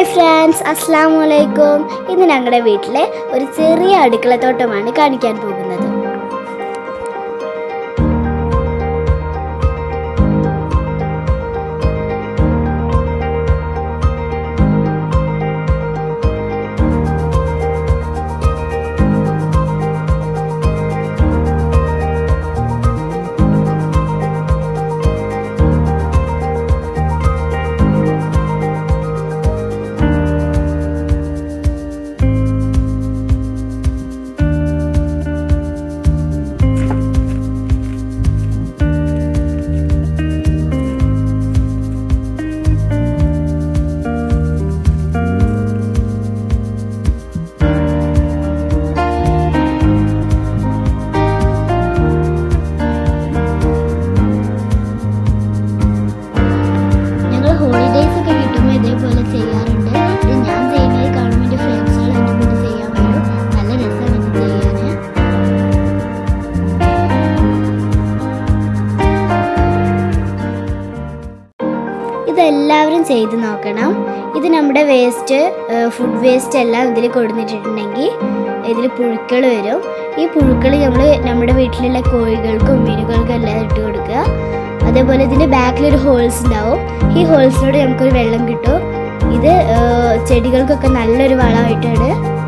hi friends അസ്സാം വലൈക്കും ഇന്ന് ഞങ്ങളുടെ വീട്ടിലെ ഒരു ചെറിയ അടുക്കളത്തോട്ടമാണ് കാണിക്കാൻ പോകുന്നത് ഞങ്ങൾ ഹോളിഡേയ്സ് ഒക്കെ കിട്ടുമ്പോൾ ഇതേപോലെ ചെയ്യാറുണ്ട് ഇത് ഞാൻ ചെയ്യുന്നത് കാണുമ്പോൾ എൻ്റെ ഫ്രണ്ട്സുകൾ എൻ്റെ കൂടെ ചെയ്യാൻ വരും നല്ല രസമാണ് ഇത് ചെയ്യാൻ ഇതെല്ലാവരും ചെയ്ത് നോക്കണം ഇത് നമ്മുടെ വേസ്റ്റ് ഫുഡ് വേസ്റ്റ് എല്ലാം ഇതിൽ കൊടുത്തിട്ടുണ്ടെങ്കിൽ ഇതിൽ പുഴുക്കൾ വരും ഈ പുഴുക്കൾ നമ്മൾ നമ്മുടെ വീട്ടിലുള്ള കോഴികൾക്കും മീനുകൾക്കും എല്ലാം ഇട്ട് കൊടുക്കുക അതേപോലെ ഇതിൻ്റെ ബാക്കിൽ ഒരു ഹോൾസ് ഉണ്ടാവും ഈ ഹോൾസിലൂടെ നമുക്കൊരു വെള്ളം കിട്ടും ഇത് ആ, ചെടികൾക്കൊക്കെ നല്ലൊരു വളമായിട്ടാണ്